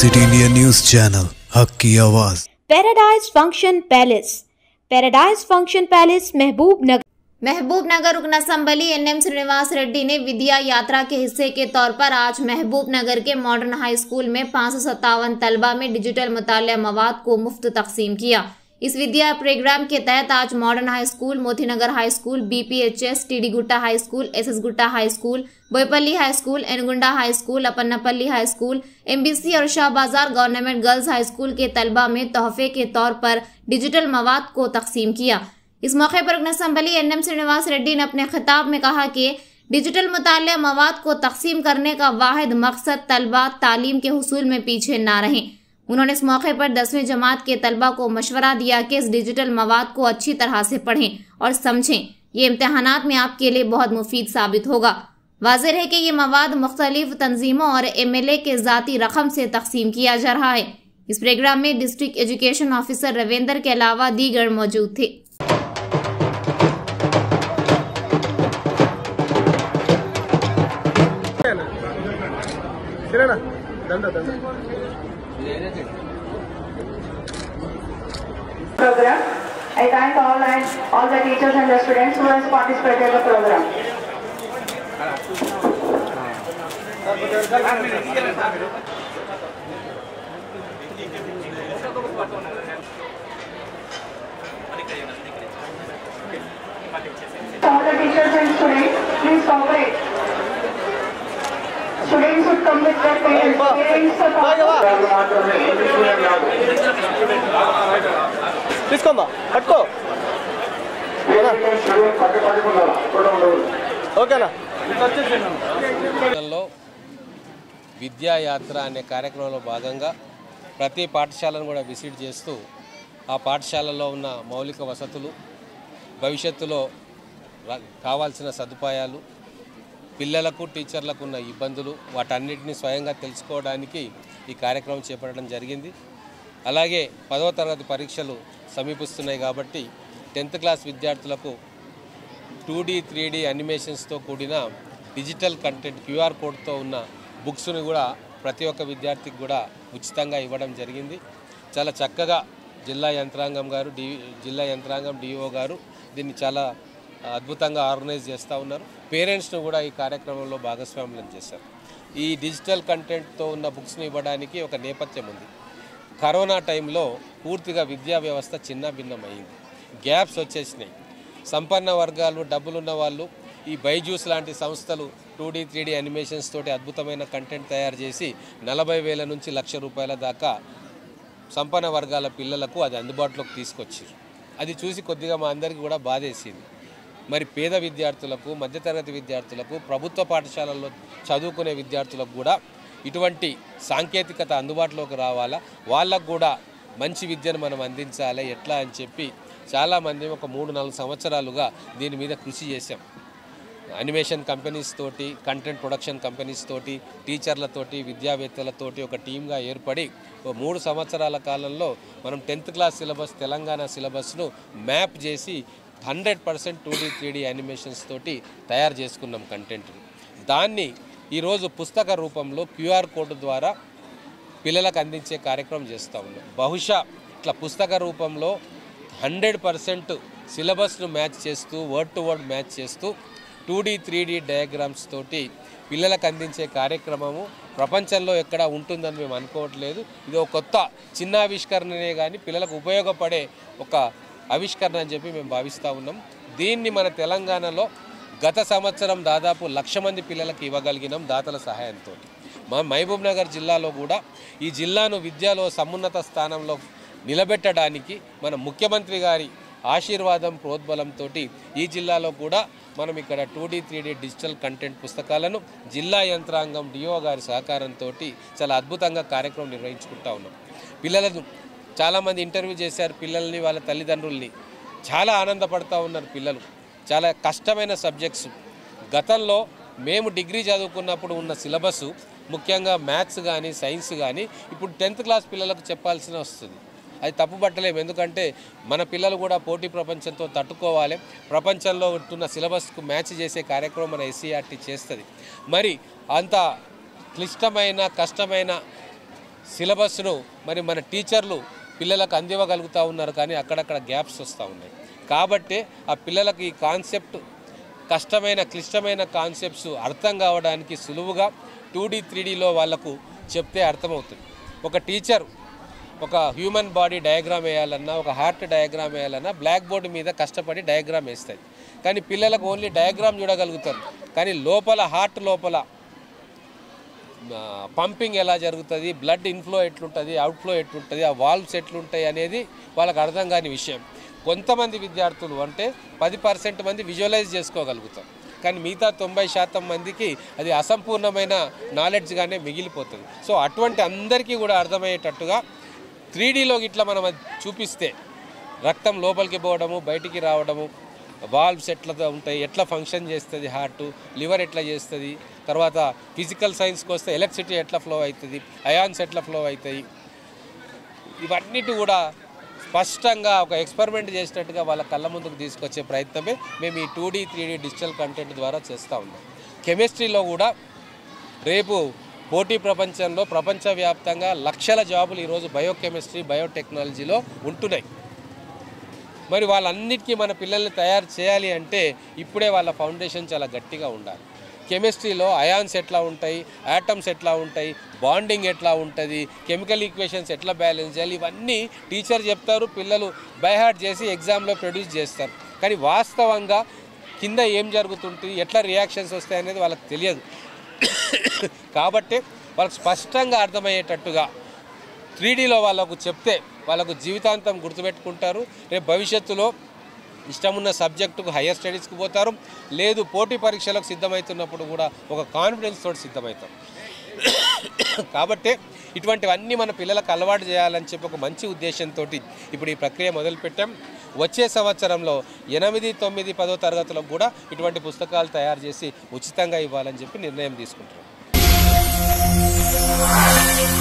City India news channel हक की आवाज paradise function palace paradise function palace Mahbub Nagar महबूब नगर रुकना संबली एनएम श्रीनिवास रेड्डी ने विद्या यात्रा के हिस्से के तौर पर आज महबूब नगर के मॉडर्न हाई स्कूल में पाँच तलबा में डिजिटल मुताल मवाद को मुफ्त तकसीम किया इस विद्या प्रोग्राम के तहत आज modern high school Motinagar high school BPHS TD Gutta high school SS Gutta high school Boyapalli high school Enugonda high school Apannapalli high school MBC और शाह बाजार गवर्नमेंट गर्ल्स हाई स्कूल के तलबा में तोहफे के तौर पर डिजिटल मवाद को तकसीम किया इस मौके पर रुकन assembly N M Srinivas Reddy ने अपने खिताब में कहा कि डिजिटल मुताल मवाद को तकसीम करने का वाहिद मकसद तलबा तालीम के हसूल में पीछे ना रहें उन्होंने इस मौके पर दसवीं जमात के तलबा को मशवरा दिया कि इस डिजिटल मवाद को अच्छी तरह से पढ़ें और समझें ये इम्तहानात में आपके लिए बहुत मुफीद साबित होगा वाजिर है कि ये मवाद मुख्तलिफ तंजीमों और एम एल ए के ज़ाती रकम से तकसीम किया जा रहा है इस प्रोग्राम में डिस्ट्रिक्ट एजुकेशन ऑफिसर रविंदर के अलावा दीगर मौजूद थे ಕಿರಣ ದಂಡ ದಂಡ program. I thank all and all the teachers and the students who has participated in the program. All the teachers and students, please cooperate. Students should come with their parents. Parents are తీసుకోమ్మా పట్టుకో ఓకేనా లో విద్యాయాత్ర అనే కార్యక్రమంలో భాగంగా ప్రతి పాఠశాలను కూడా విజిట్ చేస్తూ ఆ పాఠశాలలో ఉన్న మౌలిక వసతులు భవిష్యత్తులో ర- కావాల్సిన సదుపాయాలు పిల్లలకు టీచర్లకు ఉన్న ఇబ్బందులు వాటన్నిటిని స్వయంగా తెలుసుకోవడానికి ఈ కార్యక్రమం చేపట్టడం జరిగింది అలాగే పదవ తరగతి పరీక్షలు సమీపిస్తున్నాయి కాబట్టి టెన్త్ క్లాస్ విద్యార్థులకు టూ డీ త్రీ డీ అనిమేషన్స్తో కూడిన డిజిటల్ కంటెంట్ క్యూఆర్ కోడ్తో ఉన్న బుక్స్ని కూడా ప్రతి ఒక్క విద్యార్థికి కూడా ఉచితంగా ఇవ్వడం జరిగింది చాలా చక్కగా జిల్లా యంత్రాంగం గారు డి జిల్లా యంత్రాంగం డిఓ గారు దీన్ని చాలా అద్భుతంగా ఆర్గనైజ్ చేస్తూ ఉన్నారు పేరెంట్స్ను కూడా ఈ కార్యక్రమంలో భాగస్వామ్యం చేశారు ఈ డిజిటల్ కంటెంట్తో ఉన్న బుక్స్ని ఇవ్వడానికి ఒక నేపథ్యం ఉంది కరోనా టైంలో పూర్తిగా విద్యా వ్యవస్థ చిన్న భిన్నమైంది గ్యాప్స్ వచ్చేసినాయి సంపన్న వర్గాలు డబ్బులున్న వాళ్ళు ఈ బైజూస్ లాంటి సంస్థలు two D three D animations తోటి అద్భుతమైన కంటెంట్ తయారు చేసి నలభై వేల నుంచి లక్ష రూపాయల దాకా సంపన్న వర్గాల పిల్లలకు అది అందుబాటులోకి తీసుకొచ్చారు అది చూసి కొద్దిగా మా అందరికీ కూడా బాధేసింది మరి పేద విద్యార్థులకు మధ్యతరగతి విద్యార్థులకు ప్రభుత్వ పాఠశాలల్లో చదువుకునే విద్యార్థులకు కూడా ఇటువంటి సాంకేతికత అందుబాటులోకి రావాలా వాళ్ళకు కూడా మంచి విద్యను మనం అందించాలి ఎట్లా అని చెప్పి చాలామంది ఒక మూడు నాలుగు సంవత్సరాలుగా దీని మీద కృషి చేశాం అనిమేషన్ కంపెనీస్ తోటి కంటెంట్ ప్రొడక్షన్ కంపెనీస్ తోటి టీచర్లతోటి విద్యావేత్తలతోటి ఒక టీమ్గా ఏర్పడి ఓ మూడు సంవత్సరాల కాలంలో మనం టెన్త్ క్లాస్ సిలబస్ తెలంగాణ సిలబస్ను మ్యాప్ చేసి hundred percent two D three D animations తోటి తయారు చేసుకున్నాం కంటెంట్ని దాన్ని ఈరోజు పుస్తక రూపంలో క్యూఆర్ కోడ్ ద్వారా పిల్లలకు అందించే కార్యక్రమం చేస్తూ ఉన్నాం బహుశా ఇట్లా పుస్తక రూపంలో హండ్రెడ్ పర్సెంట్ సిలబస్ను మ్యాచ్ చేస్తూ వర్డ్ టు వర్డ్ మ్యాచ్ చేస్తూ two D three D diagrams తోటి పిల్లలకు అందించే కార్యక్రమము ప్రపంచంలో ఎక్కడ ఉంటుందని మేము అనుకోవట్లేదు ఇది ఒక కొత్త చిన్న ఆవిష్కరణనే కానీ పిల్లలకు ఉపయోగపడే ఒక ఆవిష్కరణ అని చెప్పి మేము భావిస్తూ ఉన్నాం దీన్ని మన తెలంగాణలో గత సంవత్సరం దాదాపు లక్ష మంది పిల్లలకు ఇవ్వగలిగినాం దాతల సహాయంతో మా మహబూబ్ నగర్ జిల్లాలో కూడా ఈ జిల్లాను విద్యలో సమున్నత స్థానంలో నిలబెట్టడానికి మన ముఖ్యమంత్రి గారి ఆశీర్వాదం ప్రోద్బలంతో ఈ జిల్లాలో కూడా మనం ఇక్కడ two D three D digital content పుస్తకాలను జిల్లా యంత్రాంగం డిఓ గారి సహకారంతో చాలా అద్భుతంగా కార్యక్రమం నిర్వహించుకుంటా ఉన్నాం పిల్లలను చాలామంది ఇంటర్వ్యూ చేశారు పిల్లల్ని వాళ్ళ తల్లిదండ్రుల్ని చాలా ఆనందపడతా ఉన్నారు పిల్లలు చాలా కష్టమైన సబ్జెక్ట్స్ గతంలో మేము డిగ్రీ చదువుకున్నప్పుడు ఉన్న సిలబస్ ముఖ్యంగా మ్యాథ్స్ కానీ సైన్స్ కానీ ఇప్పుడు టెన్త్ క్లాస్ పిల్లలకు చెప్పాల్సిన వస్తుంది అది తప్పు పట్టలేము ఎందుకంటే మన పిల్లలు కూడా పోటీ ప్రపంచంతో తట్టుకోవాలి ప్రపంచంలో ఉంటున్న సిలబస్కు మ్యాచ్ చేసే కార్యక్రమం మన ఎస్సీఆర్టీ చేస్తుంది మరి అంత క్లిష్టమైన కష్టమైన సిలబస్ను మరి మన టీచర్లు పిల్లలకు అందివ్వగలుగుతూ ఉన్నారు కానీ అక్కడక్కడ గ్యాప్స్ వస్తూ ఉన్నాయి కాబట్టి ఆ పిల్లలకు ఈ కాన్సెప్ట్ కష్టమైన క్లిష్టమైన కాన్సెప్ట్స్ అర్థం కావడానికి సులువుగా టూ డీ త్రీ డీలో వాళ్ళకు చెప్తే అర్థమవుతుంది ఒక టీచర్ ఒక హ్యూమన్ బాడీ డయాగ్రామ్ వేయాలన్నా ఒక హార్ట్ డయాగ్రామ్ వేయాలన్నా బ్లాక్ బోర్డు మీద కష్టపడి డయాగ్రామ్ వేస్తుంది కానీ పిల్లలకు ఓన్లీ డయాగ్రామ్ చూడగలుగుతారు కానీ లోపల హార్ట్ లోపల పంపింగ్ ఎలా జరుగుతుంది బ్లడ్ ఇన్ఫ్లో ఎట్లుంటుంది అవుట్ఫ్లో ఎట్లుంటుంది ఆ వాల్వ్స్ ఎట్లుంటాయి అనేది వాళ్ళకి అర్థం కాని విషయం కొంతమంది విద్యార్థులు అంటే పది పర్సెంట్ మంది విజువలైజ్ చేసుకోగలుగుతారు కానీ మిగతా తొంభై శాతం మందికి అది అసంపూర్ణమైన నాలెడ్జ్గానే మిగిలిపోతుంది సో అటువంటి అందరికీ కూడా అర్థమయ్యేటట్టుగా త్రీ డీలో ఇట్లా మనం అది చూపిస్తే రక్తం లోపలికి పోవడము బయటికి రావడము వాల్వ్స్ ఎట్లా ఉంటాయి ఎట్లా ఫంక్షన్ చేస్తుంది హార్ట్ లివర్ ఎట్లా చేస్తుంది తర్వాత ఫిజికల్ సైన్స్కి వస్తే ఎలక్ట్రిసిటీ ఎట్లా ఫ్లో అవుతుంది అయాన్స్ ఎట్లా ఫ్లో అవుతాయి ఇవన్నిటి కూడా స్పష్టంగా ఒక ఎక్స్పెరిమెంట్ చేసినట్టుగా వాళ్ళ కళ్ళ ముందుకు తీసుకొచ్చే ప్రయత్నమే మేము ఈ two D three D digital content ద్వారా చేస్తూ ఉన్నాం కెమిస్ట్రీలో కూడా రేపు పోటీ ప్రపంచంలో ప్రపంచవ్యాప్తంగా లక్షల జాబులు ఈరోజు బయోకెమిస్ట్రీ బయోటెక్నాలజీలో ఉంటున్నాయి మరి వాళ్ళన్నిటికీ మన పిల్లల్ని తయారు చేయాలి అంటే ఇప్పుడే వాళ్ళ ఫౌండేషన్ చాలా గట్టిగా ఉండాలి కెమిస్ట్రీలో అయాన్స్ ఎట్లా ఉంటాయి యాటమ్స్ ఎట్లా ఉంటాయి బాండింగ్ ఎట్లా ఉంటుంది కెమికల్ ఈక్వేషన్స్ ఎట్లా బ్యాలెన్స్ చేయాలి ఇవన్నీ టీచర్ చెప్తారు పిల్లలు బైహార్ట్ చేసి ఎగ్జామ్లో ప్రొడ్యూస్ చేస్తారు కానీ వాస్తవంగా కింద ఏం జరుగుతుంటుంది ఎట్లా రియాక్షన్స్ వస్తాయి అనేది వాళ్ళకి తెలియదు కాబట్టి వాళ్ళకి స్పష్టంగా అర్థమయ్యేటట్టుగా త్రీ డీలో వాళ్ళకు చెప్తే వాళ్ళకు జీవితాంతం గుర్తుపెట్టుకుంటారు రేపు భవిష్యత్తులో ఇష్టమున్న సబ్జెక్టుకు హయ్యర్ స్టడీస్కి పోతారు లేదు పోటీ పరీక్షలకు సిద్ధమవుతున్నప్పుడు కూడా ఒక కాన్ఫిడెన్స్ తోటి సిద్ధమవుతారు కాబట్టి ఇటువంటివన్నీ మన పిల్లలకు అలవాటు చేయాలని చెప్పి ఒక మంచి ఉద్దేశంతో ఇప్పుడు ఈ ప్రక్రియ మొదలుపెట్టాం వచ్చే సంవత్సరంలో ఎనిమిది తొమ్మిది పదో తరగతులకు కూడా ఇటువంటి పుస్తకాలు తయారు చేసి ఉచితంగా ఇవ్వాలని చెప్పి నిర్ణయం తీసుకుంటున్నాం